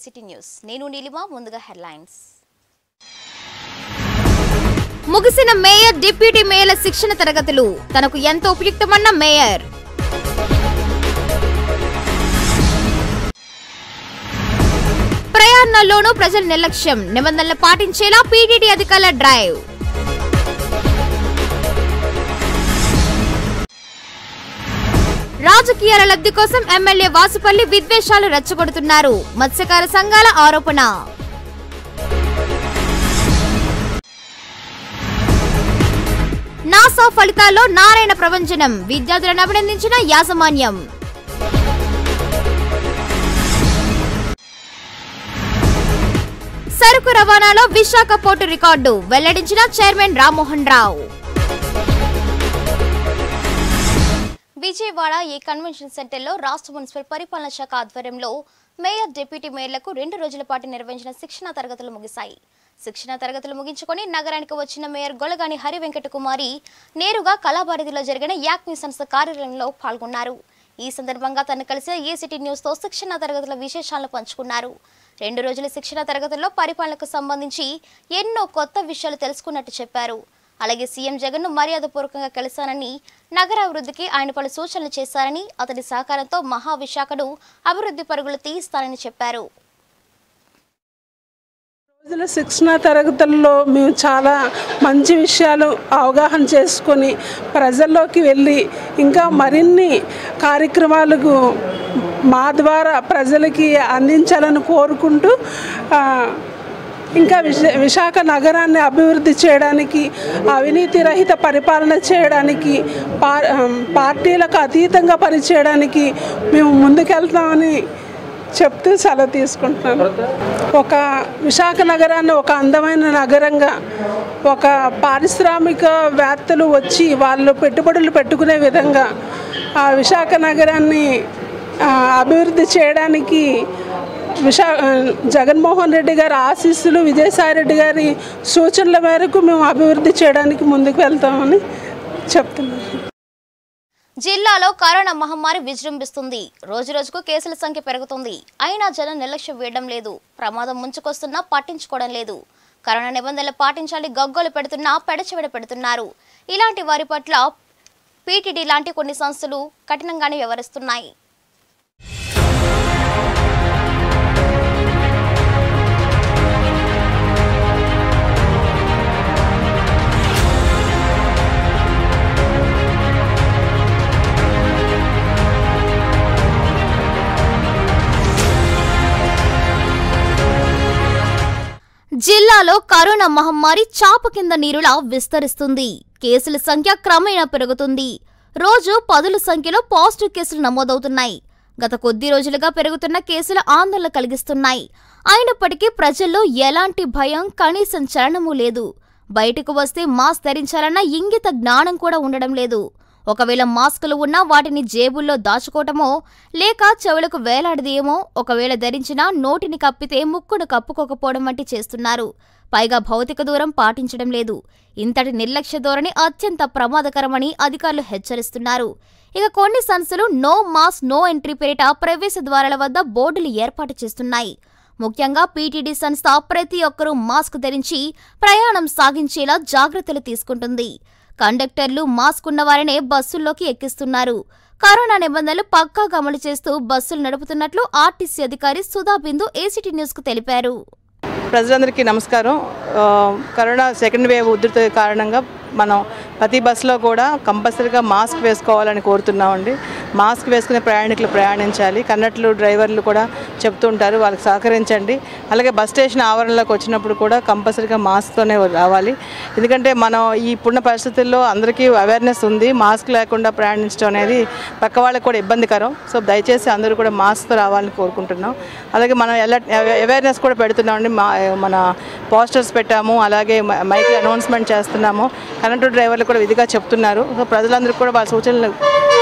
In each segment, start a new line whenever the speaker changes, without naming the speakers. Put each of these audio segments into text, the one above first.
ACT news నేను నీలిమ ముందుగా headlines
ముగిసిన మేయర్ డిప్యూటీ మేయర్ల శిక్షణ తరగతులు తనకు ఎంతో ఉపయుక్తమన్న మేయర్ ప్రయాణాల్లోనూ ప్రజల నిర్లక్ష్యం నిబంధనలు పాటించేలా పీటీడీ అధికారుల డ్రైవ్ రాజకీయాల లబ్ధి కోసం ఎమ్మెల్యే వాసుపల్లి విద్వేషాలు రెచ్చగొడుతున్నారు మత్స్యకార సంఘాల ఆరోపణ నాసా ఫలితాల్లో నారాయణ ప్రభంజనం విద్యార్థులను అభినందించిన యాజమాన్యం సరుకు రవాణాలో విశాఖ పోర్టు రికార్డు వెల్లడించిన చైర్మన్ రామ్మోహన్ రావు
విజయవాడ ఈ కన్వెన్షన్ సెంటర్లో రాష్ట్ర మున్సిపల్ పరిపాలన శాఖ ఆధ్వర్యంలో మేయర్ డిప్యూటీ మేయర్లకు రెండు రోజుల పాటు నిర్వహించిన శిక్షణ తరగతులు ముగిశాయి శిక్షణ తరగతులు ముగించుకొని నగరానికి వచ్చిన మేయర్ గొలగాని హరి వెంకట కుమారి నేరుగా కళాభారతిలో జరిగిన యాక్మి సంస్థ కార్యాలయంలో పాల్గొన్నారు ఈ సందర్భంగా తను కలిసిన ఏసిటీ న్యూస్తో శిక్షణ తరగతుల విశేషాలను పంచుకున్నారు రెండు రోజుల శిక్షణ తరగతుల్లో పరిపాలనకు సంబంధించి ఎన్నో కొత్త విషయాలు తెలుసుకున్నట్టు చెప్పారు అలాగే సీఎం జగన్ను మర్యాదపూర్వకంగా కలిశానని నగరాభివృద్ధికి ఆయన పలు సూచనలు చేశారని అతని సహకారంతో మహావిశాఖను అభివృద్ధి పరుగులు తీయిస్తానని చెప్పారు
రోజుల శిక్షణ తరగతుల్లో మేము చాలా మంచి విషయాలు అవగాహన చేసుకొని ప్రజల్లోకి వెళ్ళి ఇంకా మరిన్ని కార్యక్రమాలకు మా ద్వారా ప్రజలకి అందించాలని కోరుకుంటూ ఆ, ఇంకా విశ విశాఖ నగరాన్ని అభివృద్ధి చేయడానికి అవినీతి రహిత పరిపాలన చేయడానికి పా పార్టీలకు అతీతంగా పనిచేయడానికి మేము ముందుకెళ్తామని చెప్తూ సెలవు తీసుకుంటున్నాను ఒక విశాఖ నగరాన్ని ఒక అందమైన నగరంగా ఒక పారిశ్రామికవేత్తలు వచ్చి వాళ్ళు పెట్టుబడులు పెట్టుకునే విధంగా ఆ విశాఖ నగరాన్ని ఆ, అభివృద్ధి చేయడానికి విశా జగన్మోహన్ రెడ్డి గారి ఆశీస్సులు విజయసాయి రెడ్డి గారి సూచనల మేరకు మేము అభివృద్ధి చేయడానికి ముందుకు వెళ్తామని చెప్తున్నాను
జిల్లాలో కరోనా మహమ్మారి విజృంభిస్తుంది రోజు రోజుకు కేసుల సంఖ్య పెరుగుతుంది అయినా జనం నిర్లక్ష్యం వేయడం లేదు ప్రమాదం ముంచుకొస్తున్నా పట్టించుకోవడం లేదు కరోనా నిబంధనలు పాటించాలి గగ్గోలు పెడుతున్నా పెడచెవిడ పెడుతున్నారు ఇలాంటి వారి పట్ల పీటీడీ లాంటి కొన్ని సంస్థలు కఠినంగానే వ్యవహరిస్తున్నాయి
జిల్లాలో కరోనా మహమ్మారి చాప కింద నీరులా విస్తరిస్తుంది కేసుల సంఖ్య క్రమేణా పెరుగుతుంది రోజు పదుల సంఖ్యలో పాజిటివ్ కేసులు నమోదవుతున్నాయి గత కొద్ది రోజులుగా పెరుగుతున్న కేసులు ఆందోళన కలిగిస్తున్నాయి అయినప్పటికీ ప్రజల్లో ఎలాంటి భయం కనీసం చలనమూ లేదు బయటకు వస్తే మాస్క్ ధరించాలన్న ఇంగిత జ్ఞానం కూడా ఉండడం లేదు ఒకవేళ మాస్కులు ఉన్నా వాటిని జేబుల్లో దాచుకోవటమో లేక చెవులకు వేలాడదీయమో ఒకవేళ ధరించినా నోటిని కప్పితే ముక్కును కప్పుకోకపోవడం వంటి చేస్తున్నారు పైగా భౌతిక దూరం పాటించడం లేదు ఇంతటి నిర్లక్ష్య ధోరణి అత్యంత ప్రమాదకరమని అధికారులు హెచ్చరిస్తున్నారు ఇక కొన్ని సంస్థలు నో మాస్ నో ఎంట్రీ పేరిట ప్రవేశ ద్వారాల వద్ద బోర్డులు ఏర్పాటు చేస్తున్నాయి ముఖ్యంగా పీటీడీ సంస్థ ప్రతి ఒక్కరూ మాస్క్ ధరించి ప్రయాణం సాగించేలా జాగ్రత్తలు తీసుకుంటుంది కండక్టర్లు మాస్క్ ఉన్నవారినే బస్సుల్లోకి ఎక్కిస్తున్నారు కరోనా నిబంధనలు పక్కాగా అమలు చేస్తూ బస్సులు నడుపుతున్నట్లు ఆర్టీసీ అధికారి సుధా బిందు ఏసీటీ న్యూస్ కు తెలిపారు
ప్రజలందరికీ నమస్కారం ఆ, కరోనా సెకండ్ వేవ్ ఉధృతి కారణంగా మనం ప్రతి బస్సులో కూడా కంపల్సరీగా మాస్క్ వేసుకోవాలని కోరుతున్నామండి మాస్క్ వేసుకునే ప్రయాణికులు ప్రయాణించాలి కన్నట్లు డ్రైవర్లు కూడా చెప్తూ ఉంటారు వాళ్ళకి సహకరించండి అలాగే బస్ స్టేషన్ ఆవరణలోకి వచ్చినప్పుడు కూడా కంపల్సరీగా మాస్క్తోనే రావాలి ఎందుకంటే మనం ఈ ఇప్పుడున్న పరిస్థితుల్లో అందరికీ అవేర్నెస్ ఉంది మాస్క్ లేకుండా ప్రయాణించడం అనేది పక్క వాళ్ళకి కూడా ఇబ్బందికరం సో దయచేసి అందరూ కూడా మాస్క్తో రావాలని కోరుకుంటున్నాం అలాగే మనం ఎలా అవేర్నెస్ కూడా పెడుతున్నామండి మా మన పోస్టర్స్ పెట్టాము అలాగే మ- మైక్ అనౌన్స్మెంట్ చేస్తున్నాము కరెంటు డ్రైవర్లు కూడా విధిగా చెప్తున్నారు సో ప్రజలందరికీ కూడా వాళ్ళ సూచనలు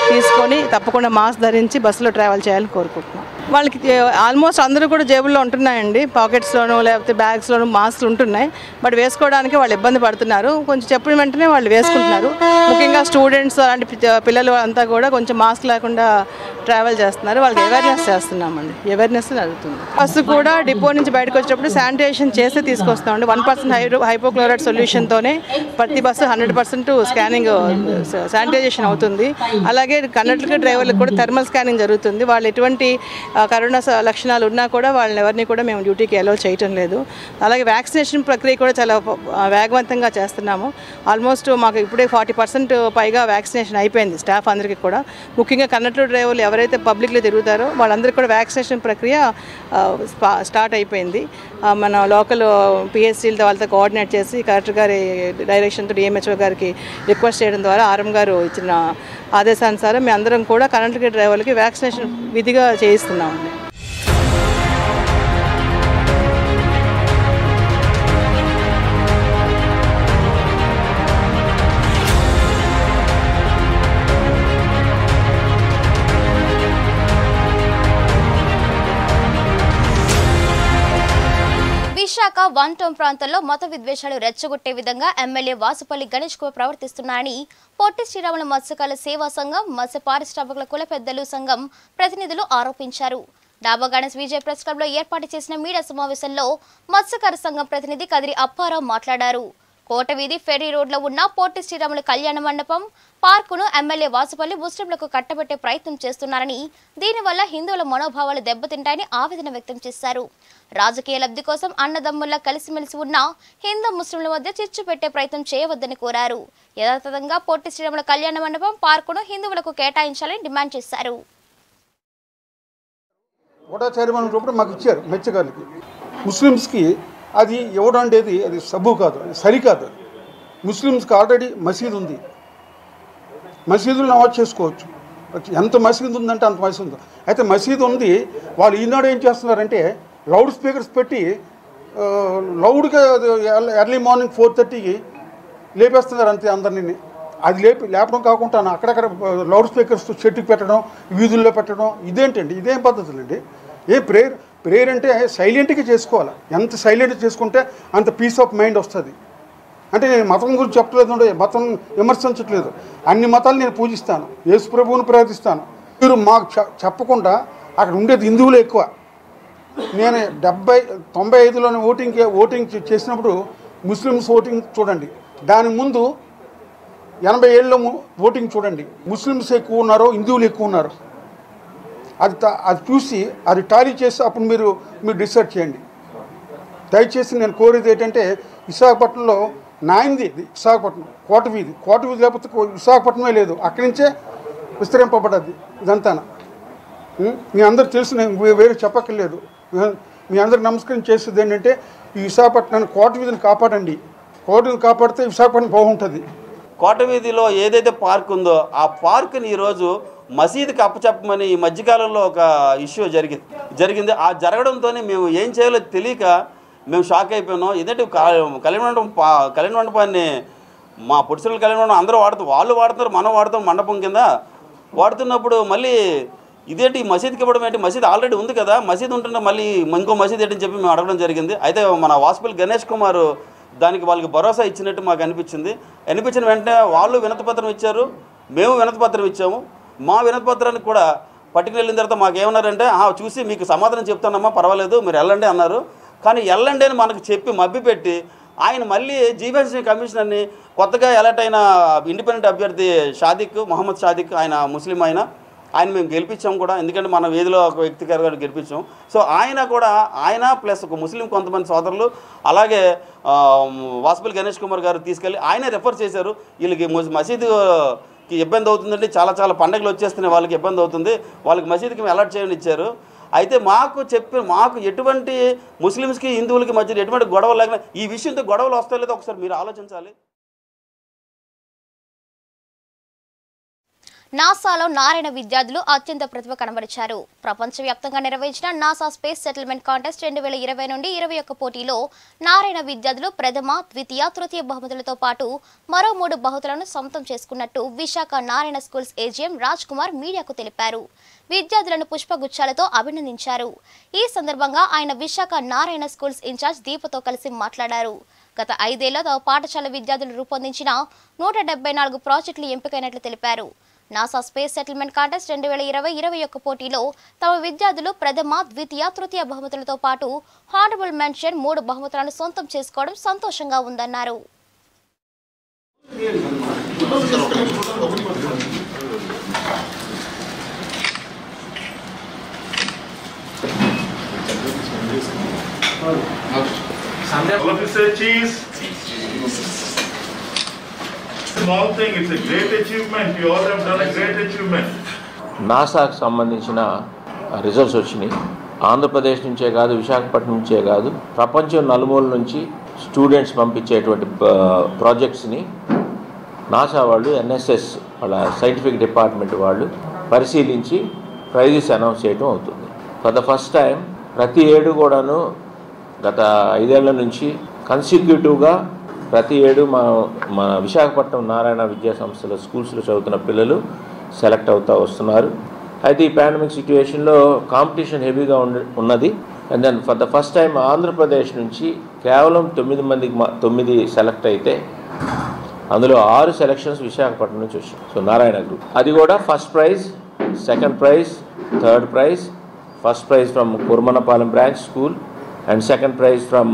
తీసుకొని తప్పకుండా మాస్క్ ధరించి బస్సులో ట్రావెల్ చేయాలని కోరుకుంటున్నాం వాళ్ళకి ఆల్మోస్ట్ అందరూ కూడా జేబుల్లో ఉంటున్నాయండి పాకెట్స్లోను లేకపోతే బ్యాగ్స్లోను మాస్క్లు ఉంటున్నాయి బట్ వేసుకోవడానికి వాళ్ళు ఇబ్బంది పడుతున్నారు కొంచెం చెప్పిన వెంటనే వాళ్ళు వేసుకుంటున్నారు ముఖ్యంగా స్టూడెంట్స్ అలాంటి పి- పిల్లలు అంతా కూడా కొంచెం మాస్క్ లేకుండా ట్రావెల్ చేస్తున్నారు వాళ్ళకి అవేర్నెస్ చేస్తున్నామండి అవేర్నెస్ జరుగుతుంది బస్సు కూడా డిపో నుంచి బయటకు వచ్చేటప్పుడు శానిటైజేషన్ చేసి తీసుకొస్తామండి వన్ పర్సెంట్ హై హైపోక్లోరైడ్ సొల్యూషన్తోనే ప్రతి bus hundred percent scanning sanitization అవుతుంది అలాగే కండక్టర్కి డ్రైవర్లకు కూడా థర్మల్ స్కానింగ్ జరుగుతుంది వాళ్ళు ఎటువంటి ఆ, కరోనా స- లక్షణాలు ఉన్నా కూడా వాళ్ళని ఎవరిని కూడా మేము డ్యూటీకి అలౌ చేయటం లేదు అలాగే వ్యాక్సినేషన్ ప్రక్రియ కూడా చాలా ఆ, వేగవంతంగా చేస్తున్నాము ఆల్మోస్ట్ మాకు ఇప్పుడే ఫార్టీ పర్సెంట్ పైగా వ్యాక్సినేషన్ అయిపోయింది స్టాఫ్ అందరికీ కూడా ముఖ్యంగా కండక్టర్ డ్రైవర్లు ఎవరైతే పబ్లిక్లో తిరుగుతారో వాళ్ళందరికీ కూడా వ్యాక్సినేషన్ ప్రక్రియ ఆ, స్పా- స్టార్ట్ అయిపోయింది ఆ, మన లోకల్ పిఎస్సీలతో వాళ్ళతో కోఆర్డినేట్ చేసి కలెక్టర్ గారి డైరెక్షన్తో డిఎంహెచ్ఓ గారికి రిక్వెస్ట్ చేయడం ద్వారా ఆర్ఎం గారు ఇచ్చిన ఆదేశానుసారం మేము అందరం కూడా కండక్టర్ డ్రైవర్లకి వ్యాక్సినేషన్ విధిగా చేయిస్తున్నామండి
విశాఖ వన్ టౌన్ ప్రాంతంలో మత విద్వేషాలు రెచ్చగొట్టే విధంగా ఎమ్మెల్యే వాసుపల్లి గణేష్ కుమార్ ప్రవర్తిస్తున్నారని పొట్టి శ్రీరాముల మత్స్యకాల సేవా సంఘం మత్స్య పారిశ్రామికుల కుల పెద్దలు సంఘం ప్రతినిధులు ఆరోపించారు డాబా గణేష్ విజయ్ ప్రెస్ క్లబ్ లో ఏర్పాటు చేసిన మీడియా సమావేశంలో మత్స్యకార సంఘం ప్రతినిధి కదిరి అప్పారావు మాట్లాడారు కోటవీధి ఫెర్రీ రోడ్లో ఉన్న పొట్టి శ్రీరాముల కళ్యాణ మండపం పార్కును ఎమ్మెల్యే వాసుపల్లి ముస్లింలకు కట్టబెట్టే ప్రయత్నం చేస్తున్నారని దీనివల్ల హిందువుల మనోభావాలు దెబ్బతింటాయని ఆవేదన వ్యక్తం చేశారు రాజకీయ లబ్ధి కోసం అన్నదమ్ముల్లా కలిసిమెలిసి ఉన్న హిందూ ముస్లింల మధ్య చిచ్చు పెట్టే ప్రయత్నం చేయవద్దని కోరారు యథాతథంగా పొట్టి శ్రీరాముల కళ్యాణ మండపం పార్కును హిందువులకు కేటాయించాలని డిమాండ్ చేశారు
ఓటా చైర్మన్ ఉన్నప్పుడు మాకు ఇచ్చారు మెచ్చగానికి ముస్లిమ్స్కి అది ఇవ్వడం అనేది అది సబు కాదు అది సరికాదు అది ముస్లిమ్స్కి ఆల్రెడీ మసీద్ ఉంది మసీదులు నమాజ్ చేసుకోవచ్చు ఎంత మసీద్ ఉందంటే అంత మసీద్ ఉంది అయితే మసీద్ ఉంది వాళ్ళు ఈనాడు ఏం చేస్తున్నారంటే లౌడ్ స్పీకర్స్ పెట్టి ఆ, లౌడ్గా ఎర్లీ మార్నింగ్ ఫోర్ థర్టీకి లేపేస్తున్నారు అంతే అందరినీ అది లేపి లేపడం కాకుండా అక్కడక్కడ లౌడ్ స్పీకర్స్ చెట్టుకు పెట్టడం వీధుల్లో పెట్టడం ఇదేంటండి ఇదేం పద్ధతులండి ఏ ప్రేయర్ ప్రేయర్ అంటే సైలెంట్గా చేసుకోవాలి ఎంత సైలెంట్ చేసుకుంటే అంత పీస్ ఆఫ్ మైండ్ వస్తుంది అంటే నేను మతం గురించి చెప్పలేదు అంటే మతం విమర్శించట్లేదు అన్ని మతాలు నేను పూజిస్తాను యేసు ప్రభువుని ప్రార్థిస్తాను మీరు మాకు చె- చెప్పకుండా అక్కడ ఉండేది హిందువులు ఎక్కువ నేను డెబ్బై తొంభై ఐదులోనే ఓటింగ్ ఓటింగ్ చే- చేసినప్పుడు ముస్లిమ్స్ ఓటింగ్ చూడండి దాని ముందు ఎనభై ఏళ్ళలో ము- ఓటింగ్ చూడండి ముస్లిమ్స్ ఎక్కువ ఉన్నారో హిందువులు ఎక్కువ ఉన్నారు అది త- అది చూసి అది టాలీ చేసి అప్పుడు మీరు మీరు డిసైడ్ చేయండి దయచేసి నేను కోరేది ఏంటంటే విశాఖపట్నంలో నాయింది ఇది విశాఖపట్నం కోట వీధి కోట వీధి లేకపోతే కో- విశాఖపట్నమే లేదు అక్కడి నుంచే విస్తరింపబడ్డది ఇదంతా మీ అందరు తెలుసు నేను వే- వేరే చెప్పక్కర్లేదు మీ- మీ అందరికి నమస్కారం చేసేది ఏంటంటే ఈ విశాఖపట్నాన్ని కోట వీధిని కాపాడండి కోటను కాపాడితే విశాఖపట్నం బాగుంటుంది
కోట వీధిలో ఏదైతే పార్క్ ఉందో ఆ పార్క్ని ఈరోజు మసీదుకి అప్పచెప్పమని ఈ మధ్యకాలంలో ఒక ఇష్యూ జరిగింది జరిగింది ఆ జరగడంతోనే మేము ఏం చేయాలో తెలియక మేము షాక్ అయిపోయినాం ఇదేంటి క- కళ్యాణ మండపం పా- కళ్యాణ మండపాన్ని మా పురుషుల కళ్యాణ మండపం అందరూ వాడుతారు వాళ్ళు వాడుతారు మనం వాడతాం మండపం కింద వాడుతున్నప్పుడు మళ్ళీ ఇదేంటి ఈ మసీద్కి ఇవ్వడం ఏంటి మసీద్ ఆల్రెడీ ఉంది కదా మసీద్ ఉంటుంటే మళ్ళీ ఇంకో మసీద్ ఏంటని చెప్పి మేము అడగడం జరిగింది అయితే మన వాసుపల్లి గణేష్ కుమార్ దానికి వాళ్ళకి భరోసా ఇచ్చినట్టు మాకు అనిపించింది అనిపించిన వెంటనే వాళ్ళు వినతిపత్రం ఇచ్చారు మేము వినతిపత్రం ఇచ్చాము మా వినతిపత్రానికి కూడా పట్టుకుని వెళ్ళిన తర్వాత మాకు ఏమన్నారంటే "ఆ, చూసి మీకు సమాధానం చెప్తానమ్మా పర్వాలేదు మీరు వెళ్ళండి అన్నారు కానీ వెళ్ళండి అని మనకు చెప్పి మభ్యపెట్టి ఆయన మళ్ళీ జీవీఎస్సీ కమిషనర్ని కొత్తగా ఎలక్ట్ అయిన ఇండిపెండెంట్ అభ్యర్థి షాదిక్ మొహమ్మద్ షాదిక్ ఆయన ముస్లిం ఆయన ఆయన మేము గెలిపించాం కూడా ఎందుకంటే మన వీధిలో ఒక వ్యక్తి గారు గెలిపించాం సో ఆయన కూడా ఆయన ప్లస్ ఒక ముస్లిం కొంతమంది సోదరులు అలాగే ఆ, వాసుపల్లి గణేష్ కుమార్ గారు తీసుకెళ్ళి ఆయనే రెఫర్ చేశారు వీళ్ళకి ముస్- మసీదుకి ఇబ్బంది అవుతుందండి చాలా చాలా పండుగలు వచ్చేస్తున్నాయి వాళ్ళకి ఇబ్బంది అవుతుంది వాళ్ళకి మసీదుకి మేము అలర్ట్ చేయని ఇచ్చారు అయితే మాకు చెప్పి మాకు ఎటువంటి ముస్లిమ్స్కి హిందువులకి మధ్య ఎటువంటి గొడవలు లేకుండా ఈ విషయంతో గొడవలు వస్తాయో లేదో ఒకసారి మీరు ఆలోచించాలి
నాసాలో నారాయణ విద్యార్థులు అత్యంత ప్రతిభ కనబరిచారు ప్రపంచవ్యాప్తంగా నిర్వహించిన నాసా స్పేస్ సెటిల్మెంట్ కాంటెస్ట్ రెండు వేల ఇరవై నుండి ఇరవై ఒక్క పోటీలో నారాయణ విద్యార్థులు ప్రథమ ద్వితీయ తృతీయ బహుమతులతో పాటు మరో మూడు బహుమతులను సొంతం చేసుకున్నట్టు విశాఖ నారాయణ స్కూల్స్ ఏజీఎం రాజ్ కుమార్ మీడియాకు తెలిపారు విద్యార్థులను పుష్పగుచ్చాలతో అభినందించారు ఈ సందర్భంగా ఆయన విశాఖ నారాయణ స్కూల్స్ ఇన్ఛార్జ్ దీపతో కలిసి మాట్లాడారు గత ఐదేళ్ల తమ పాఠశాల విద్యార్థులు రూపొందించిన నూట డెబ్బై నాలుగు ప్రాజెక్టులు ఎంపికైనట్లు తెలిపారు నాసా స్పేస్ సెటిల్మెంట్ కాంటెస్ట్ రెండు వేల ఇరవై ఇరవై ఒక్క పోటీలో తమ విద్యార్థులు ప్రథమ ద్వితీయ తృతీయ బహుమతులతో పాటు హానరబుల్ మెన్షన్ మూడు బహుమతులను సొంతం చేసుకోవడం సంతోషంగా ఉందన్నారు
All of you say cheese. Small thing, it's a great achievement. You all have done a great achievement.
నాసాకు సంబంధించిన రిజల్ట్స్ వచ్చినాయి ఆంధ్రప్రదేశ్ నుంచే కాదు విశాఖపట్నం నుంచే కాదు ప్రపంచం నలుమూల నుంచి స్టూడెంట్స్ పంపించేటువంటి ప్రాజెక్ట్స్ని నాసా వాళ్ళు ఎన్ఎస్ఎస్ వాళ్ళ సైంటిఫిక్ డిపార్ట్మెంట్ వాళ్ళు పరిశీలించి ప్రైజెస్ అనౌన్స్ చేయడం అవుతుంది ఫర్ ద ఫస్ట్ టైం ప్రతి ఏడు కూడాను గత ఐదేళ్ల నుంచి కన్సిక్యూటివ్గా ప్రతి ఏడు మన మన విశాఖపట్నం నారాయణ విద్యా సంస్థల స్కూల్స్లో చదువుతున్న పిల్లలు సెలెక్ట్ అవుతూ వస్తున్నారు అయితే ఈ పాండమిక్ సిచ్యువేషన్లో కాంపిటీషన్ హెవీగా ఉండ ఉన్నది and then for the first time Andhra Pradesh నుంచి కేవలం తొమ్మిది మందికి మా తొమ్మిది సెలెక్ట్ అయితే అందులో ఆరు సెలక్షన్స్ విశాఖపట్నం నుంచి వచ్చాయి సో నారాయణ గ్రూప్ అది కూడా first prize second prize third prize first prize from Kurmanapalem branch school and second prize from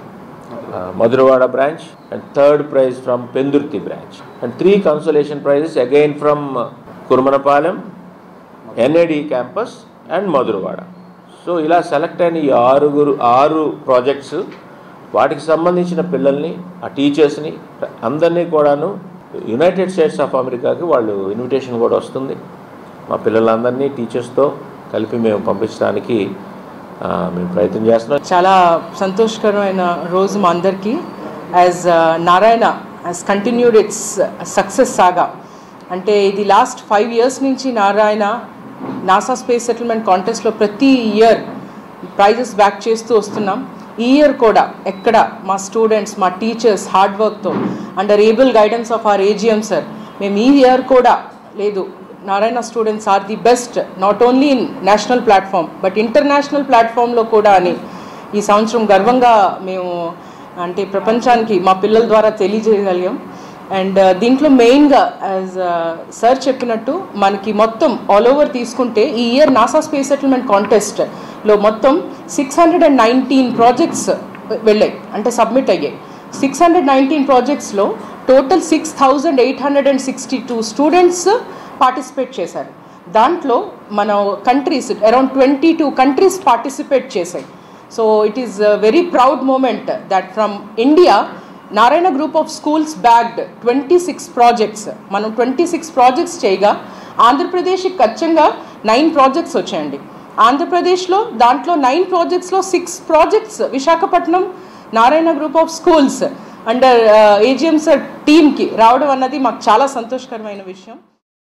Madhurawada branch and third prize from Pendurthi branch and three consolation prizes again from Kurmanapalem NAD campus and Madhurawada so ఇలా select అయిన ఈ ఆరుగురు ఆరు projects వాటికి సంబంధించిన పిల్లల్ని ఆ టీచర్స్ని అందరినీ కూడాను యునైటెడ్ స్టేట్స్ ఆఫ్ అమెరికాకి వాళ్ళు ఇన్విటేషన్ కూడా వస్తుంది మా పిల్లలందరినీ టీచర్స్తో కలిపి మేము పంపించడానికి ఆ, మేము ప్రయత్నం చేస్తున్నాం
చాలా సంతోషకరమైన రోజు మా అందరికీ as Narayana as continued it's success saga అంటే ఇది లాస్ట్ ఫైవ్ ఇయర్స్ నుంచి నారాయణ నాసా స్పేస్ సెటిల్మెంట్ కాంటెస్ట్లో ప్రతి ఇయర్ ప్రైజెస్ బ్యాక్ చేస్తూ వస్తున్నాం ఈ ఇయర్ కూడా ఎక్కడ మా స్టూడెంట్స్ మా టీచర్స్ హార్డ్ వర్క్తో under able guidance of our AGM sir మేము ఈ ఇయర్ కూడా లేదు Narayana students are the best not only in national platform but international ప్లాట్ఫామ్లో కూడా అని ఈ సంవత్సరం గర్వంగా మేము అంటే ప్రపంచానికి మా పిల్లల ద్వారా తెలియజేయగలిగాం అండ్ దీంట్లో మెయిన్గా యాజ్ సార్ చెప్పినట్టు మనకి మొత్తం ఆల్ ఓవర్ తీసుకుంటే ఈ ఇయర్ నాసా స్పేస్ సెటిల్మెంట్ కాంటెస్ట్లో మొత్తం six hundred and nineteen projects వెళ్ళాయి అంటే సబ్మిట్ అయ్యాయి సిక్స్ హండ్రెడ్ నైన్టీన్ ప్రాజెక్ట్స్లో total six thousand eight hundred and sixty two students participate చేశారు దాంట్లో మన countries around twenty two countries participate చేశాయి so it is very proud moment that from India Narayana group of schools bagged twenty six projects మనం twenty six projects చేయగా ఆంధ్రప్రదేశ్కి ఖచ్చితంగా nine projects వచ్చాయండి ఆంధ్రప్రదేశ్లో దాంట్లో నైన్ ప్రాజెక్ట్స్లో six projects Visakhapatnam Narayana group of schools under AGM sir టీమ్కి రావడం అన్నది మాకు చాలా సంతోషకరమైన విషయం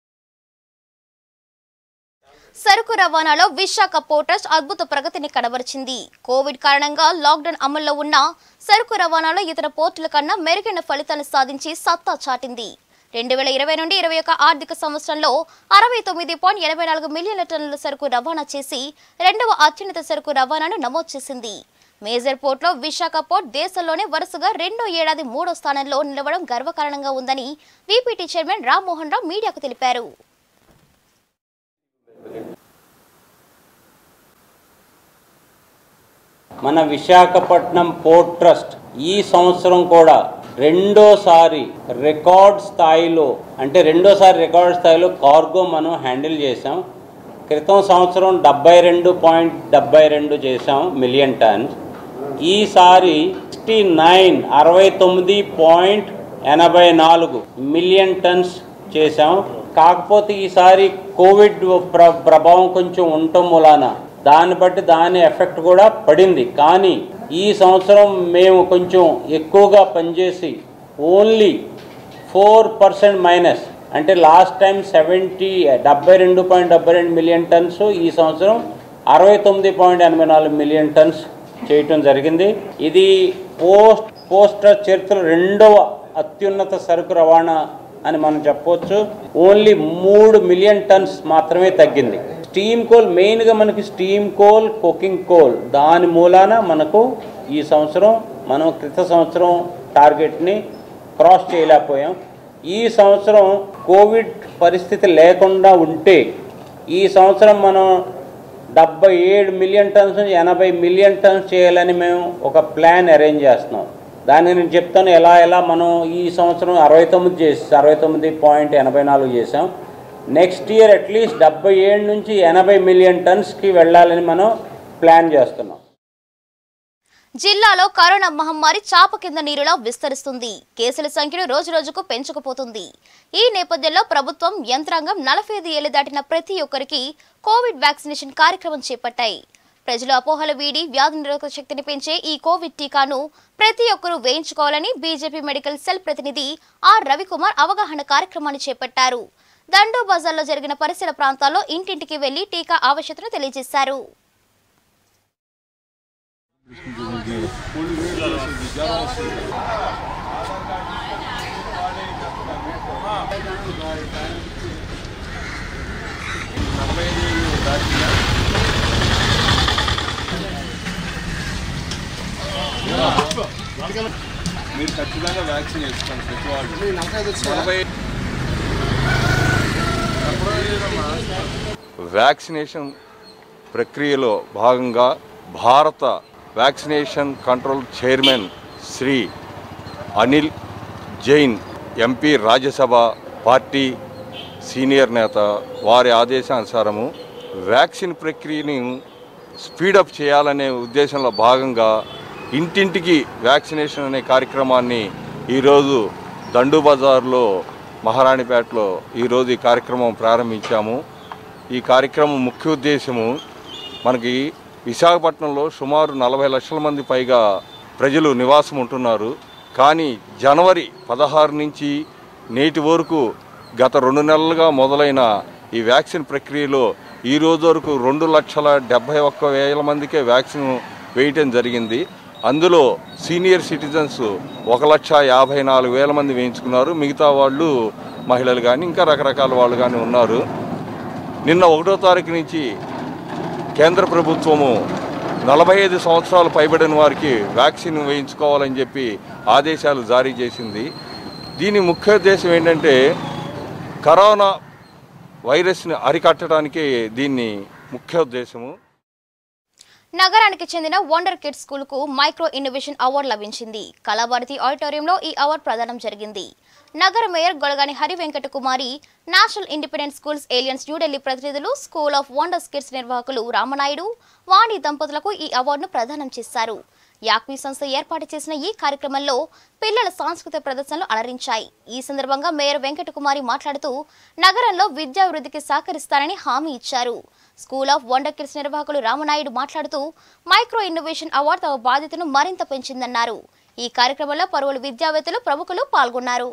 సరుకు రవాణాలో విశాఖ పోర్టస్ట్ అద్భుత ప్రగతిని కనబరిచింది కోవిడ్ కారణంగా లాక్డౌన్ అమల్లో ఉన్న సరుకు రవాణాలో ఇతర పోర్టుల కన్నా మెరుగైన ఫలితాలు సాధించి సత్తా చాటింది రెండు వేల ఇరవై నుండి ఇరవై ఒక ఆర్థిక సంవత్సరంలో అరవై తొమ్మిది పాయింట్ ఎనభై నాలుగు మిలియన్ల టన్నుల సరుకు రవాణా చేసి రెండవ అత్యున్నత సరుకు రవాణాను నమోదు చేసింది మేజర్ పోర్ట్లో విశాఖ పోర్ట్ దేశంలోనే వరుసగా రెండో ఏడాది మూడో స్థానంలో నిలవడం గర్వకారణంగా ఉందని వీపీటీ చైర్మన్ రామ్మోహన్ రావు మీడియాకు తెలిపారు
మన విశాఖపట్నం పోర్ట్ ట్రస్ట్ ఈ సంవత్సరం కూడా రెండోసారి రికార్డ్ స్థాయిలో అంటే రెండోసారి రికార్డ్ స్థాయిలో కార్గో మనం హ్యాండిల్ చేసాం క్రితం సంవత్సరం డెబ్బై రెండు పాయింట్ డెబ్బై రెండు చేసాం మిలియన్ టన్స్ ఈసారి సిక్స్టీ నైన్ అరవై తొమ్మిది పాయింట్ ఎనభై నాలుగు మిలియన్ టన్స్ చేసాం కాకపోతే ఈసారి కోవిడ్ ప్ర ప్రభావం కొంచెం ఉండటం మూలాన దాన్ని బట్టి దాని ఎఫెక్ట్ కూడా పడింది కానీ ఈ సంవత్సరం మేము కొంచెం ఎక్కువగా పనిచేసి ఓన్లీ ఫోర్ పర్సెంట్ మైనస్ అంటే లాస్ట్ టైం సెవెంటీ డెబ్బై రెండు పాయింట్ డెబ్బై రెండు మిలియన్ టన్స్ ఈ సంవత్సరం అరవై తొమ్మిది పాయింట్ ఎనభై నాలుగు మిలియన్ టన్స్ చేయటం జరిగింది ఇది పోస్ట్ పోస్టర్ చరిత్ర రెండవ అత్యున్నత సరుకు రవాణా అని మనం చెప్పవచ్చు ఓన్లీ మూడు మిలియన్ టన్స్ మాత్రమే తగ్గింది స్టీమ్ కోల్ మెయిన్గా మనకి స్టీమ్ కోల్ కుకింగ్ కోల్ దాని మూలాన మనకు ఈ సంవత్సరం మనం క్రిత సంవత్సరం టార్గెట్ని క్రాస్ చేయలేకపోయాం ఈ సంవత్సరం కోవిడ్ పరిస్థితి లేకుండా ఉంటే ఈ సంవత్సరం మనం డెబ్బై ఏడు మిలియన్ టన్స్ నుంచి ఎనభై మిలియన్ టన్స్ చేయాలని మేము ఒక ప్లాన్ అరేంజ్ చేస్తున్నాం దాన్ని నేను చెప్తాను ఎలా ఎలా మనం ఈ సంవత్సరం అరవై తొమ్మిది చేసి అరవై తొమ్మిది పాయింట్ ఎనభై నాలుగు చేసాం నెక్స్ట్ ఇయర్ అట్లీస్ట్ డెబ్బై ఏడు నుంచి ఎనభై మిలియన్ టన్స్కి వెళ్ళాలని మనం ప్లాన్ చేస్తున్నాం
జిల్లాలో కరోనా మహమ్మారి చాప కింద నీరులా విస్తరిస్తుంది కేసుల సంఖ్యను రోజు రోజుకు పెంచుకుపోతుంది ఈ నేపథ్యంలో ప్రభుత్వం యంత్రాంగం నలభై ఐదు ఏళ్లు దాటిన ప్రతి ఒక్కరికి కోవిడ్ వ్యాక్సినేషన్ కార్యక్రమం చేపట్టాయి ప్రజలు అపోహలు వీడి వ్యాధి నిరోధక శక్తిని పెంచే ఈ కోవిడ్ టీకాను ప్రతి ఒక్కరూ వేయించుకోవాలని బీజేపీ మెడికల్ సెల్ ప్రతినిధి ఆర్ రవికుమార్ అవగాహన కార్యక్రమాన్ని చేపట్టారు దండో బజార్లో జరిగిన పరిసర ప్రాంతాల్లో ఇంటింటికి వెళ్లి టీకా ఆవశ్యకతను తెలియజేశారు
మీరు ఖచ్చితంగా వ్యాక్సిన్ వేసుకోండి ప్రతి వాళ్ళు నలభై వ్యాక్సినేషన్ ప్రక్రియలో భాగంగా భారత vaccination control chairman Shri Anil Jain MP Rajya Sabha party senior నేత వారి ఆదేశానుసారము వ్యాక్సిన్ ప్రక్రియని స్పీడప్ చేయాలనే ఉద్దేశంలో భాగంగా ఇంటింటికి వ్యాక్సినేషన్ అనే కార్యక్రమాన్ని ఈరోజు దండు బజార్లో మహారాణిపేటలో ఈరోజు ఈ కార్యక్రమం ప్రారంభించాము ఈ కార్యక్రమం ముఖ్య ఉద్దేశము మనకి విశాఖపట్నంలో సుమారు నలభై లక్షల మంది పైగా ప్రజలు నివాసం ఉంటున్నారు కానీ జనవరి పదహారు నుంచి నేటి వరకు గత రెండు నెలలుగా మొదలైన ఈ వ్యాక్సిన్ ప్రక్రియలో ఈ రోజు వరకు రెండు లక్షల డెబ్బై ఒక్క వేల మందికే వ్యాక్సిన్ వేయటం జరిగింది అందులో సీనియర్ సిటిజన్స్ ఒక లక్ష యాభై నాలుగు వేల మంది వేయించుకున్నారు మిగతా వాళ్ళు మహిళలు కానీ ఇంకా రకరకాల వాళ్ళు కానీ ఉన్నారు నిన్న ఒకటో తారీఖు నుంచి కేంద్ర ప్రభుత్వము నలభై ఐదు సంవత్సరాలు పైబడిన వారికి వ్యాక్సిన్ వేయించుకోవాలని చెప్పి ఆదేశాలు జారీ చేసింది దీని ముఖ్య ఉద్దేశం ఏంటంటే కరోనా వైరస్ని అరికట్టడానికి దీన్ని ముఖ్య ఉద్దేశము
నగరానికి చెందిన వండర్ కిడ్స్ స్కూల్ కు మైక్రో ఇన్నోవేషన్ అవార్డు లభించింది కళాభారతి ఆడిటోరియంలో ఈ అవార్డు ప్రదానం జరిగింది నగర mayor Golagani Hari Venkata Kumari national independent schools alliance New Delhi ప్రతినిధులు స్కూల్ ఆఫ్ వండర్స్ కిడ్స్ నిర్వాహకులు రామనాయుడు వాణి దంపతులకు ఈ అవార్డును ప్రదానం చేశారు యాక్మీ సంస్థ ఏర్పాటు చేసిన ఈ కార్యక్రమంలో పిల్లల సాంస్కృతిక ప్రదర్శనలు అలరించాయి ఈ సందర్భంగా మేయర్ వెంకటకుమారి మాట్లాడుతూ నగరంలో విద్యాభివృద్ధికి సహకరిస్తారని హామీ ఇచ్చారు స్కూల్ ఆఫ్ వండర్ కిడ్స్ నిర్వాహకులు రామనాయుడు మాట్లాడుతూ మైక్రో ఇన్నోవేషన్ అవార్డు తమ బాధ్యతను మరింత పెంచిందన్నారు ఈ కార్యక్రమంలో పలువురు విద్యావేత్తలు ప్రముఖులు పాల్గొన్నారు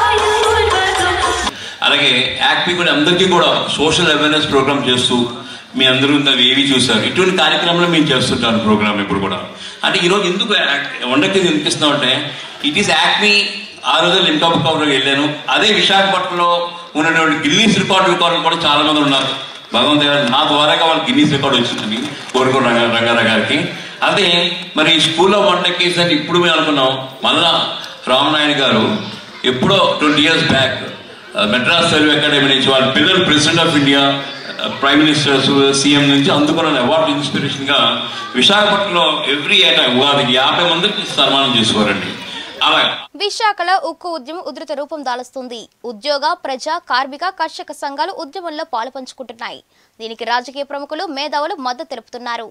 అలాగే యాక్మి కూడా అందరికీ కూడా సోషల్ అవేర్నెస్ ప్రోగ్రామ్ చేస్తూ మీ అందరూ అవి ఏవి చూసారు ఇటువంటి కార్యక్రమాలు మేము చేస్తుంటాను ప్రోగ్రామ్ ఇప్పుడు కూడా అంటే ఈరోజు ఎందుకు వండకి వినిపిస్తున్నాం అంటే ఇట్ ఈస్ యాక్మి ఆ రోజు లింకప్ కవర్కి వెళ్ళాను అదే విశాఖపట్నంలో ఉన్నటువంటి గిన్నీస్ రికార్డు రికార్డులు కూడా చాలా మంది ఉన్నారు భగవంతు నా ద్వారాగా వాళ్ళకి గిన్నీస్ రికార్డు వచ్చిందని కోరుకో రంగ రంగారావు గారికి అదే మరి స్కూల్లో వంటకి అని ఇప్పుడు మేము అనుకున్నాం మళ్ళా రామనాయుడు గారు ఎప్పుడో twenty years back Madras Telugu academy నుంచి వాళ్ళ పిల్లలు president of India prime ministers CM నుంచి అందుకున్న అవార్డు ఇన్స్పిరేషన్గా విశాఖపట్నంలో ఎవ్రీ ఏటా ఉగాదికి యాభై మందికి సన్మానం చేసుకోరండి అలా
విశాఖలో ఉక్కు ఉద్యమం ఉధృత రూపం దాలుస్తుంది ఉద్యోగ ప్రజా కార్మిక కర్షక సంఘాలు ఉద్యమంలో పాలుపంచుకుంటున్నాయి దీనికి రాజకీయ ప్రముఖులు మేధావులు మద్దతు తెలుపుతున్నారు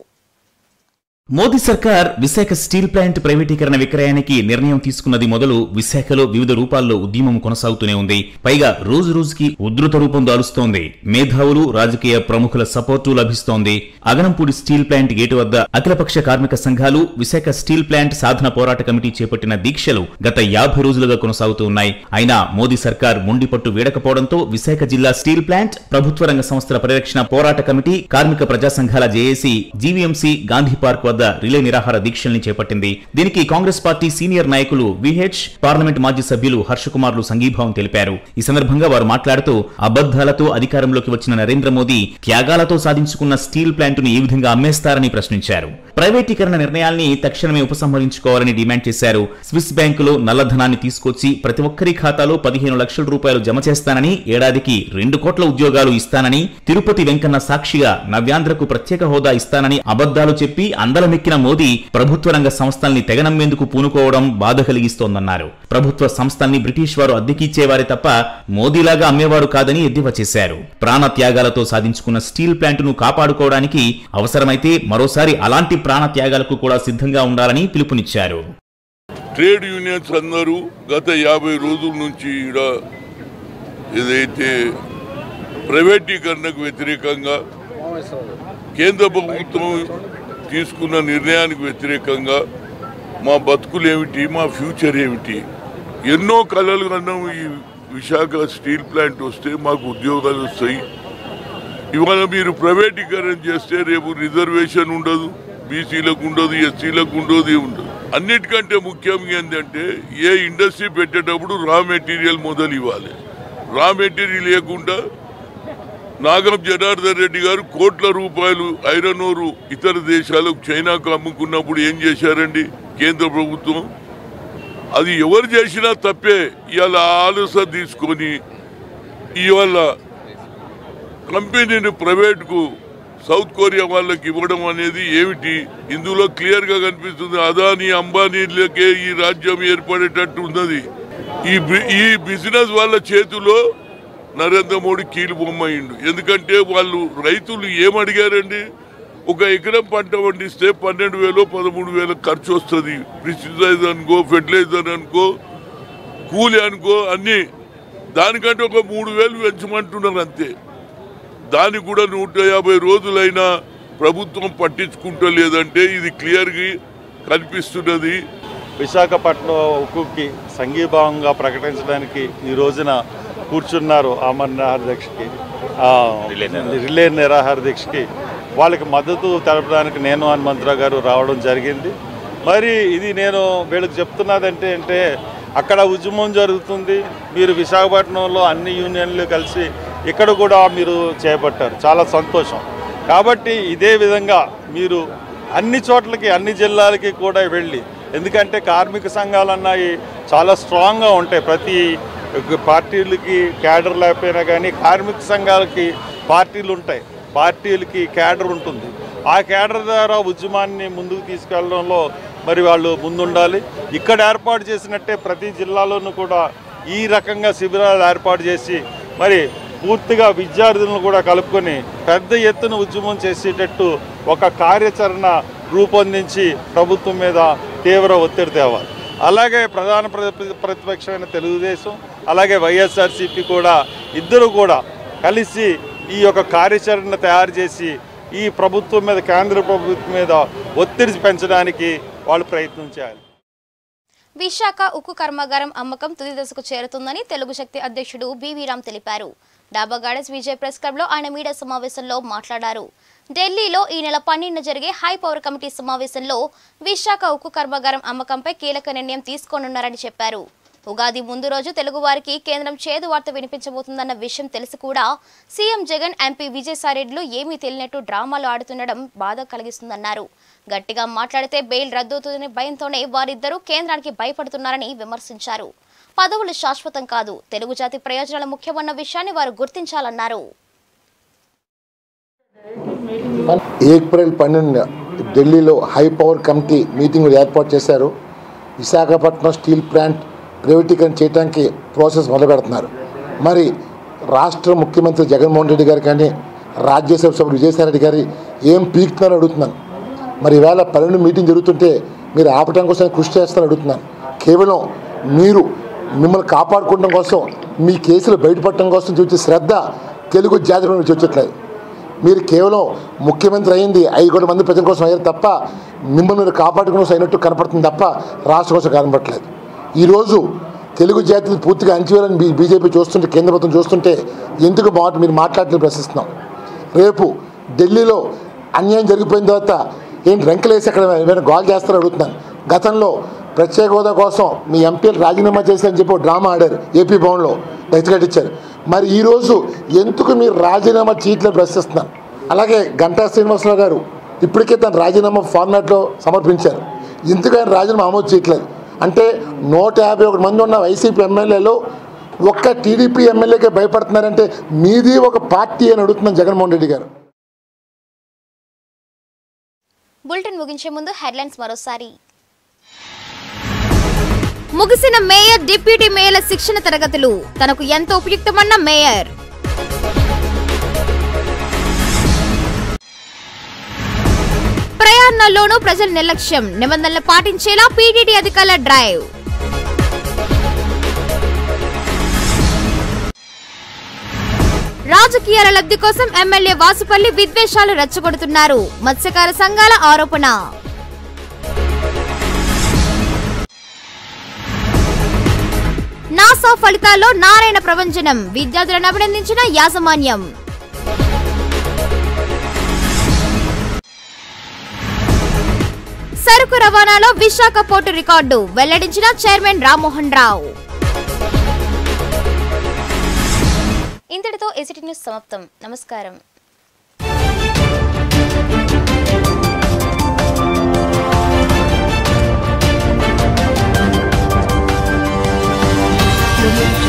మోదీ సర్కార్ విశాఖ స్టీల్ ప్లాంట్ ప్రైవేటీకరణ విక్రయానికి నిర్ణయం తీసుకున్నది మొదలు విశాఖలో వివిధ రూపాల్లో ఉద్యమం కొనసాగుతూనే ఉంది పైగా రోజు రోజుకి ఉధృత రూపం దాలుస్తోంది మేధావులు రాజకీయ ప్రముఖుల సపోర్టు లభిస్తోంది అగనంపూడి స్టీల్ ప్లాంట్ గేటు వద్ద అఖిలపక్ష కార్మిక సంఘాలు విశాఖ స్టీల్ ప్లాంట్ సాధన పోరాట కమిటీ చేపట్టిన దీక్షలు గత యాభై రోజులుగా కొనసాగుతూ ఉన్నాయి అయినా మోదీ సర్కార్ మొండిపట్టు వీడకపోవడంతో విశాఖ జిల్లా స్టీల్ ప్లాంట్ ప్రభుత్వ రంగ సంస్థల పరిరక్షణ పోరాట కమిటీ కార్మిక ప్రజా సంఘాల జేఏసీ జీవీఎంసీ గాంధీ పార్క్ వద్ద రిలే నిరాహార దీక్షల్ని చేపట్టింది దీనికి కాంగ్రెస్ పార్టీ సీనియర్ నాయకులు విహెచ్ పార్లమెంట్ మాజీ సభ్యులు హర్ష కుమార్లు సంఘీభావం తెలిపారు ఈ సందర్భంగా వారు మాట్లాడుతూ అబద్ధాలతో అధికారంలోకి వచ్చిన నరేంద్ర మోదీ త్యాగాలతో సాధించుకున్న స్టీల్ ప్లాంటును ఏ విధంగా అమ్మేస్తారని ప్రశ్నించారు ప్రైవేటీకరణ నిర్ణయాల్ని తక్షణమే ఉపసంహరించుకోవాలని డిమాండ్ చేశారు స్విస్ బ్యాంకులో నల్లధనాన్ని తీసుకొచ్చి ప్రతి ఒక్కరి ఖాతాలో పదిహేను లక్షల రూపాయలు జమ చేస్తానని ఏడాదికి రెండు కోట్ల ఉద్యోగాలు ఇస్తానని తిరుపతి వెంకన్న సాక్షిగా నవ్యాంధ్రకు ప్రత్యేక హోదా ఇస్తానని అబద్ధాలు చెప్పి అందలమెక్కిన మోదీ ప్రభుత్వ రంగ సంస్థల్ని తెగనమ్మేందుకు పూనుకోవడం బాధ కలిగిస్తోందన్నారు ప్రభుత్వ సంస్థల్ని బ్రిటిష్ వారు అద్దెకిచ్చేవారే తప్ప మోదీలాగా అమ్మేవారు కాదని ఎద్దేవా చేశారు ప్రాణ త్యాగాలతో సాధించుకున్న స్టీల్ ప్లాంటును కాపాడుకోవడానికి అవసరమైతే మరోసారి అలాంటి ప్రాణ త్యాగాలకు కూడా సిద్ధంగా ఉండాలని పిలుపునిచ్చారు
ట్రేడ్ యూనియన్స్ అందరూ గత యాభై రోజుల నుంచి ఈడ ఏదైతే ప్రైవేటీకరణకు వ్యతిరేకంగా కేంద్ర ప్రభుత్వం తీసుకున్న నిర్ణయానికి వ్యతిరేకంగా మా బతుకులు ఏమిటి మా ఫ్యూచర్ ఏమిటి ఎన్నో కళలు కన్నాం ఈ విశాఖ స్టీల్ ప్లాంట్ వస్తే మాకు ఉద్యోగాలు వస్తాయి ఇవాళ మీరు ప్రైవేటీకరణ చేస్తే రేపు రిజర్వేషన్ ఉండదు బీసీలకు ఉండదు ఎస్సీలకు ఉండదు ఏం ఉండదు అన్నిటికంటే ముఖ్యంగా ఏంటంటే ఏ ఇండస్ట్రీ పెట్టేటప్పుడు రా మెటీరియల్ మొదలు ఇవ్వాలి రా మెటీరియల్ లేకుండా నాగం జనార్దన్ రెడ్డి గారు కోట్ల రూపాయలు ఐరన్ ఓరు ఇతర దేశాలకు చైనాకు అమ్ముకున్నప్పుడు ఏం చేశారండి కేంద్ర ప్రభుత్వం అది ఎవరు చేసినా తప్పే ఇవాళ ఆలోచన తీసుకొని ఇవాళ కంపెనీని ప్రైవేట్కు సౌత్ కొరియా వాళ్ళకి ఇవ్వడం అనేది ఏమిటి ఇందులో క్లియర్ గా కనిపిస్తుంది అదాని అంబానీలకే ఈ రాజ్యం ఏర్పడేటట్టు ఉన్నది ఈ బి- ఈ బిజినెస్ వాళ్ళ చేతిలో నరేంద్ర మోడీ కీలు బొమ్మయిండు ఎందుకంటే వాళ్ళు రైతులు ఏమడిగారండి ఒక ఎకరం పంట పండిస్తే పన్నెండు వేలు పదమూడు వేల ఖర్చు వస్తుంది పెస్టిసైడ్ అనుకో ఫెర్టిలైజర్ అనుకో కూలి అనుకో అన్ని దానికంటే ఒక మూడు వేలు పెంచమంటున్నారు అంతే దానికి కూడా నూట యాభై రోజులైనా ప్రభుత్వం పట్టించుకుంటలేదంటే ఇది క్లియర్గా కనిపిస్తున్నది
విశాఖపట్నం ఉక్కుకి సంఘీభావంగా ప్రకటించడానికి ఈ రోజున కూర్చున్నారు ఆమరణ నిరాహార దీక్షకి ఆ, రిలే నిరాహార దీక్షకి వాళ్ళకి మద్దతు తెలపడానికి నేను హనుమంతరావు గారు రావడం జరిగింది మరి ఇది నేను వీళ్ళకి చెప్తున్నదంటే అంటే అక్కడ ఉద్యమం జరుగుతుంది మీరు విశాఖపట్నంలో అన్ని యూనియన్లు కలిసి ఇక్కడ కూడా మీరు చేపట్టారు చాలా సంతోషం కాబట్టి ఇదే విధంగా మీరు అన్ని చోట్లకి అన్ని జిల్లాలకి కూడా వెళ్ళి ఎందుకంటే కార్మిక సంఘాలు అన్నవి చాలా స్ట్రాంగ్గా ఉంటాయి ప్రతి పార్టీలకి క్యాడర్ లేకపోయినా కానీ కార్మిక సంఘాలకి పార్టీలు ఉంటాయి పార్టీలకి క్యాడర్ ఉంటుంది ఆ క్యాడర్ ద్వారా ఉద్యమాన్ని ముందుకు తీసుకెళ్లడంలో మరి వాళ్ళు ముందుండాలి ఇక్కడ ఏర్పాటు చేసినట్టే ప్రతి జిల్లాలోనూ కూడా ఈ రకంగా శిబిరాలు ఏర్పాటు చేసి మరి పూర్తిగా విద్యార్థులను కూడా కలుపుకొని పెద్ద ఎత్తున ఉద్యమం చేసేటట్టు ఒక కార్యాచరణ రూపొందించి ప్రభుత్వం మీద తీవ్ర ఒత్తిడి తేవాలి అలాగే ప్రధాన ప్రతి- ప్రతిపక్షమైన తెలుగుదేశం అలాగే వైఎస్ఆర్సీపీ కూడా ఇద్దరు కూడా కలిసి ఈ యొక్క కార్యాచరణ తయారు చేసి ఈ ప్రభుత్వం మీద కేంద్ర ప్రభుత్వం మీద ఒత్తిడి పెంచడానికి వాళ్ళు ప్రయత్నం చేయాలి
విశాఖ ఉక్కు కర్మాగారం అమ్మకం తుది దశకు చేరుతుందని తెలుగు శక్తి అధ్యక్షుడు బివి రామ్ తెలిపారు డాబా గార్డెన్స్ విజయ్ ప్రెస్ క్లబ్ లో ఆయన మీడియా సమావేశంలో మాట్లాడారు ఢిల్లీలో ఈ నెల పన్నెండున జరిగే హై పవర్ కమిటీ సమావేశంలో విశాఖ ఉక్కు కర్మాగారం అమ్మకంపై కీలక నిర్ణయం తీసుకోనున్నారని చెప్పారు ఉగాది ముందు రోజు తెలుగువారికి కేంద్రం చేదు వార్త వినిపించబోతుందన్న విషయం తెలిసి కూడా సీఎం జగన్ ఎంపీ విజయసాయిరెడ్డిలు ఏమీ తెలియనట్టు డ్రామాలు ఆడుతుండడం బాధ కలిగిస్తుందన్నారు గట్టిగా మాట్లాడితే బెయిల్ రద్దవుతుందనే భయంతోనే వారిద్దరూ కేంద్రానికి భయపడుతున్నారని విమర్శించారు పదవులు శాశ్వతం కాదు తెలుగు జాతి ప్రయోజనాలు ముఖ్యమన్న విషయాన్ని వారు గుర్తించాలన్నారు
ఏప్రిల్ పన్నెండున ఢిల్లీలో హై పవర్ కమిటీ మీటింగ్ ఏర్పాటు చేశారు విశాఖపట్నం స్టీల్ ప్లాంట్ ప్రైవేటీకరణ చేయడానికి ప్రాసెస్ మొదలు పెడుతున్నారు మరి రాష్ట్ర ముఖ్యమంత్రి జగన్మోహన్ రెడ్డి గారు కానీ రాజ్యసభ సభ్యుడు విజయసాయి రెడ్డి గారి ఏం పీకుతున్నారని అడుగుతున్నాను మరి ఈవేళ పన్నెండు మీటింగ్ జరుగుతుంటే మీరు ఆపడం కోసం కృషి చేస్తారని అడుగుతున్నాను కేవలం మీరు మిమ్మల్ని కాపాడుకోవడం కోసం మీ కేసులు బయటపడటం కోసం చూసే శ్రద్ధ తెలుగు జాతి నుంచి వచ్చట్లేదు మీరు కేవలం ముఖ్యమంత్రి అయింది ఐదు కోట్ల మంది ప్రజల కోసం అయ్యారు తప్ప మిమ్మల్ని మీరు కాపాడుకునే కోసం అయినట్టు కనపడుతుంది తప్ప రాష్ట్ర కోసం కనపడట్లేదు ఈరోజు తెలుగు జాతిని పూర్తిగా అంచివేయాలని బీ బీజేపీ చూస్తుంటే కేంద్ర ప్రభుత్వం చూస్తుంటే ఎందుకు మాట మీరు మాట్లాడలేదు ప్రశ్నిస్తున్నాం రేపు ఢిల్లీలో అన్యాయం జరిగిపోయిన తర్వాత ఏంటి రెంకలేసి అక్కడ ఏమైనా గోల్ చేస్తారో అడుగుతున్నాను గతంలో ప్రత్యేక హోదా కోసం మీ ఎంపీలు రాజీనామా చేశారని చెప్పి ఒక డ్రామా ఆడారు ఏపీ భవన్లో ఇచ్చారు మరి ఈరోజు ఎందుకు మీరు రాజీనామా చీట్లను ప్రశ్నిస్తున్నాను అలాగే గంటా శ్రీనివాసరావు గారు ఇప్పటికే తన రాజీనామా ఫార్మాట్లో సమర్పించారు ఎందుకు ఆయన రాజీనామా ఆమోదు చేయట్లేదు అంటే నూట యాభై ఒకటి మంది ఉన్న వైసీపీ ఎమ్మెల్యేలు ఒక్క టీడీపీ ఎమ్మెల్యేకే భయపడుతున్నారంటే మీది ఒక పార్టీ అని అడుగుతున్నాను జగన్మోహన్ రెడ్డి గారు
బులెటిన్ ముగించే ముందు హెడ్లైన్స్ మరోసారి
ముగిసిన మేయర్ డిప్యూటీ మేయర్ల శిక్షణ తరగతులు తనకు ఎంతో ఉపయుక్తమన్న మేయర్ ప్రయాణాల్లోనూ ప్రజల నిర్లక్ష్యం నిబంధనలు పాటించేలా పీడీడీ అధికారుల డ్రైవ్ రాజకీయాల లబ్ధి కోసం ఎమ్మెల్యే వాసుపల్లి విద్వేషాలు రెచ్చగొడుతున్నారు మత్స్యకార సంఘాల ఆరోపణ నాసా ఫలితాల్లో నారాయణ ప్రభంజనం విద్యార్థులను అభినందించిన యాజమాన్యం సరుకు రవాణాలో విశాఖ పోర్టు రికార్డు వెల్లడించిన చైర్మన్ రామ్మోహన్ రావు
ఇంతటితో ఎసిటీ న్యూస్ సమాప్తం నమస్కారం
Thank you.